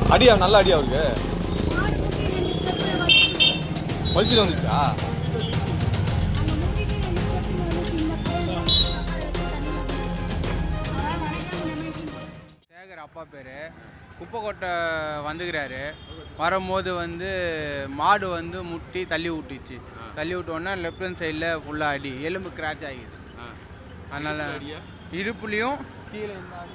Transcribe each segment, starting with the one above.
அடியா நல்ல அடியா அவருக்கு மாடு முட்டி ரெண்டு ஸ்டெப்பு வச்சு வலிச்சுட்டு வந்துச்சா அந்த முட்டிட்டு ரெண்டு ஸ்டெப்பு வந்து இந்த பையன் சேகர் அப்பா பேர் குப்பை கொட்டை வந்துக்கிறாரு வரும்போது வந்து மாடு வந்து முட்டி தள்ளி விட்டுச்சு தள்ளி விட்டோன்னே லெஃப்ட் ஹேண்ட் சைடில் ஃபுல்லாக அடி எலும்பு கிராச் ஆகிது அதனால் இடுப்புலையும் கீழே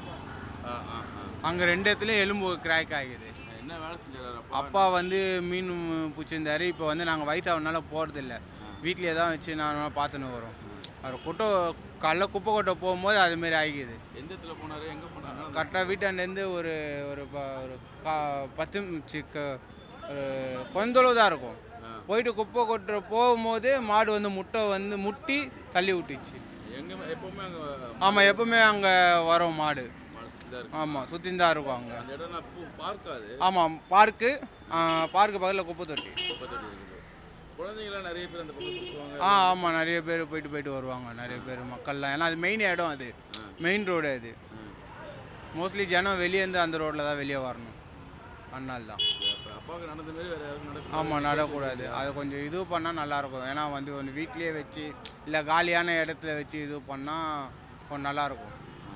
அங்கே ரெண்டு இடத்துலையும் எலும்பு கிராக் ஆகிது என்ன வேலை செஞ்சாரு அப்பா வந்து மீன் பிடிச்சிருந்தாரு இப்போ வந்து நாங்கள் வயசாகனால போகிறதில்ல வீட்லேயே தான் வச்சு நான் பார்த்துன்னு வரோம் அவர் குட்டை காலைல குப்பை கொட்டை போகும்போது அதுமாரி ஆகிக்குது எந்த இடத்துல போனாரு எங்க போனாரு கரெக்டாக வீட்டாண்டேருந்து ஒரு ஒரு ப- ஒரு கா பத்து சிக்க ஒரு கொஞ்ச தொலைவு தான் இருக்கும் போயிட்டு குப்பை கொட்டுற போகும்போது மாடு வந்து முட்டை வந்து முட்டி தள்ளி விட்டுச்சு எங்க எப்பவுமே அங்க ஆமாம் எப்பவுமே அங்கே வரும் மாடு இதா இருக்கு ஆமாம் சுற்றி தான் இருக்கும் அங்கே அந்த இடம் நான் பூ பார்க்காது ஆமாம் பார்க்கு பார்க்கு பக்கத்தில் குப்பை தொட்டி முப்பத்தடி இருக்குது குழந்தைங்களாம் நிறைய பேர் அந்த பக்கம் சுற்றுவாங்க ஆ ஆமாம் நிறைய பேர் போயிட்டு போயிட்டு வருவாங்க நிறைய பேர் மக்கள்லாம் ஏன்னா அது மெயின் இடம் அது மெயின் ரோடு அது மோஸ்ட்லி ஜனம் வெளியேருந்து அந்த ரோட்டில் தான் வெளியே வரணும் அதனால தான் இப்ப அப்பாவுக்கு நடந்த மாதிரி வேற யாருக்கும் நடக்கும் ஆமாம் நடக்கூடாது அதை கொஞ்சம் இது பண்ணால் நல்லாயிருக்கும் ஏன்னா வந்து கொஞ்சம் வீட்லேயே வச்சு இல்லை காலியான இடத்துல வச்சு இது பண்ணால் கொஞ்சம் நல்லாயிருக்கும்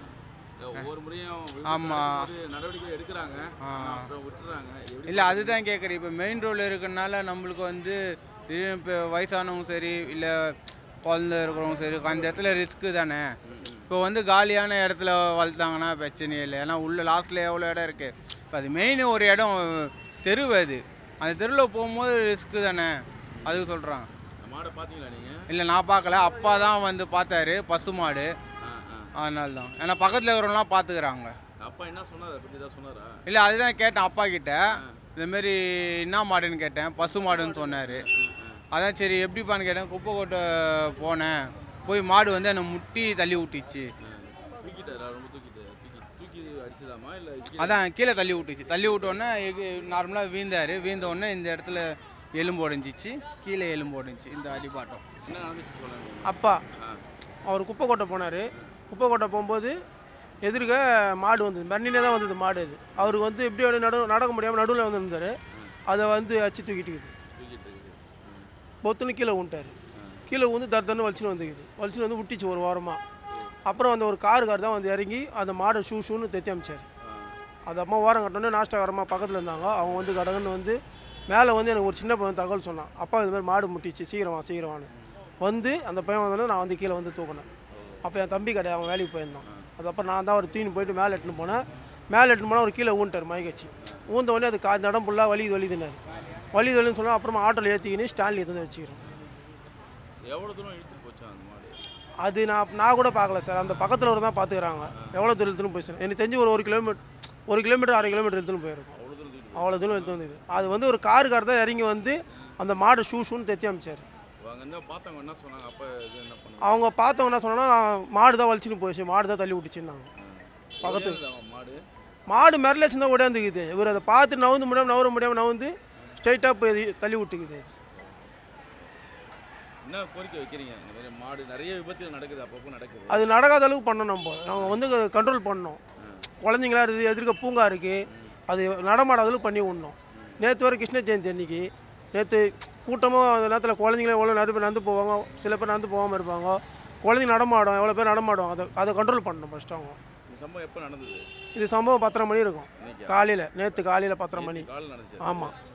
ஒவ்வொரு முறையும் விபத்து ஆமா. நடக்கும்போது நடவடிக்கை எடுக்கிறாங்க ஆ. ஆனா அப்புறம் விட்டுறாங்க எப்படி இல்லை அதுதான் கேட்குறேன் இப்போ மெயின் ரோடு இருக்கறனால நம்மளுக்கு வந்து திடீர்னு இப்போ வயசானவங்க சரி இல்லை குழந்த இருக்கிறவங்க சரி அந்த இடத்துல ரிஸ்க்கு தானே இப்போ வந்து காலியான இடத்துல வளர்த்தாங்கன்னா பிரச்சனையே இல்லை ஏன்னா உள்ள லாஸ்ட்டில் எவ்வளோ இடம் இருக்குது இப்போ அது மெயின் ஒரு இடம் தெருவு அது அந்த தெருவில் போகும்போது ரிஸ்க்கு தானே அதுக்கு சொல்கிறான் அந்த மாடை பார்த்தீங்களா நீங்க இல்லை நான் பார்க்கல அப்பா தான் வந்து பார்த்தாரு பசு மாடு ஆ ஆ அதனால தான் ஏன்னா பக்கத்தில் இருக்கிறவங்களாம் பார்த்துக்கிறாங்க அப்பா என்ன சொன்னார் அதை பற்றி தான் சொன்னாரா இல்லை அதுதான் கேட்டேன் அப்பா கிட்ட இதுமாரி என்ன மாடுன்னு கேட்டேன் பசு மாடுன்னு சொன்னார் அதான் சரி எப்படிப்பான்னு கேட்டேன் குப்பை கொட்டை போனேன் போய் மாடு வந்து என்னை முட்டி தள்ளி விட்டுச்சு தூக்கிட்டாரா ரொம்ப தூக்கிட்டாரு தூக்கி தூக்கி அடிச்சதாமா இல்லை அதான் கீழே தள்ளி விட்டுச்சு தள்ளி விட்டோன்னே நார்மலாக வீந்தார் வீழ்ந்த உடனே இந்த இடத்துல எலும்பு உடஞ்சிச்சு கீழே எலும்பு உடஞ்சிச்சு இந்த அடிபாட்டம் என்ன நடந்துச்சு சொல்லுங்க அப்பா அவர் குப்பை கொட்டை போனார் குப்பை கொட்டை போகும்போது எதிர்க்க மாடு வந்தது மறுநிலே தான் வந்தது மாடு அது அவருக்கு வந்து எப்படி அப்படி நடு நடக்க முடியாமல் நடுவில் வந்து இருந்தார் அதை வந்து அச்சு தூக்கிட்டுக்குது தூக்கிட்டு இருக்குது பொத்துன்னு கீழே விட்டார் கீழே வந்து தர்தன்னு வலிச்சுன்னு வந்துக்குது வலிச்சுன்னு வந்து விட்டுச்சு ஒரு வாரமாக அப்புறம் அந்த ஒரு காருக்கார் தான் வந்து இறங்கி அந்த மாடை ஷூ ஷூன்னு தைச்சி அமைச்சார் அது அம்மா ஓரம் கட்டோன்னே நாஷ்டாகாரமாக பக்கத்தில் இருந்தாங்க அவங்க வந்து கடகன்னு வந்து மேலே வந்து எனக்கு ஒரு சின்ன பையன் தகவல் சொன்னான் அப்பா இது மாதிரி மாடு முட்டிச்சு சீக்கிரம் வா சீக்கிரம் வான்னு வந்து அந்த பையன் வந்தோடனே நான் வந்து கீழே வந்து தூக்கினேன் அப்போ என் தம்பி கடை அவன் வேலைக்கு போயிருந்தான் அதுக்கப்புறம் நான் தான் ஒரு தூக்கி போயிட்டு மேலே எட்டுன்னு போனேன் மேலே எட்டுன்னு போனால் ஒரு கீழே ஊன்ட்டார் மயக்கச்சி ஊந்த உடனே அது கா இந்த இடம் ஃபுல்லாக வலி வலிதுனார் வலி வலின்னு சொன்னால் அப்புறமா ஆட்டோவில் ஏற்றிக்கின்னு ஸ்டாண்டில் எடுத்து வந்து வச்சுக்கிறோம் எவ்வளோ தூரம் இழுத்துட்டு போச்சா அந்த மாடு அது நான் நான் கூட பார்க்கல சார் அந்த பக்கத்தில் ஒரு தான் பார்த்துக்கிறாங்க எவ்வளோ தூரம் எடுத்துன்னு போய் சார் எனக்கு தெரிஞ்சு ஒரு ஒரு கிலோமீட்டர் ஒரு கிலோமீட்டர் அரை கிலோமீட்டர் எடுத்துன்னு போயிருக்கும் அவ்வளோ தூரம் தூக்கிட்டு அவ்வளோ தூரம் எடுத்து வந்தது அது வந்து ஒரு காருக்கார் தான் இறங்கி வந்து அந்த மாடு ஷூ ஷூன்னு தைச்சி அமைச்சார் அவங்க என்ன பார்த்தவங்க என்ன சொன்னாங்க அப்பா இது என்ன பண்ணாங்க அவங்க பார்த்தவங்க என்ன சொன்னா மாடு தான் வலிச்சுன்னு போயிடுச்சு மாடு தான் தள்ளி விட்டுச்சுன்னாங்க பக்கத்து ஓடியாந்துதா மாடு மாடு மெரலேசன் தான் ஓடியாந்துக்குது இவர் அதை பார்த்து நவுந்து முடியாமல் நவர முடியாமல் நவுந்து ஸ்ட்ரைட்டாக போய் தள்ளி விட்டுக்குது அது. என்ன கோரிக்கை வைக்கிறீங்க இந்த மாதிரி மாடு நிறைய விபத்து நடக்குது அப்பப்போ நடக்குது அது நடக்காத அளவுக்கு பண்ணணும் நம்ம நாங்கள் வந்து கண்ட்ரோல் பண்ணோம் குழந்தைங்களா இருக்குது எதிர்க்க பூங்கா இருக்குது அது நடமாடாத அளவுக்கு பண்ணி விடணும் நேற்று வரை கிருஷ்ண ஜெயந்தி அன்னைக்கு நேற்று கூட்டமாக அந்த நேரத்தில் குழந்தைங்களே எவ்வளோ நிறைய பேர் நடந்து போவாங்க சில பேர் நடந்து போகாமல் இருப்பாங்க குழந்தைங்க நடமாடும் எவ்வளோ பேர் நடமாடும் அதை அதை கண்ட்ரோல் பண்ணணும் ஃபஸ்ட்டு அவங்க இந்த சம்பவம் எப்போ நடந்தது இது சம்பவம் பத்தரை மணி இருக்கும் இன்னைக்கா? காலையில் நேற்று காலையில் பத்தரை மணி கால் நடந்துச்சு ஆமாம்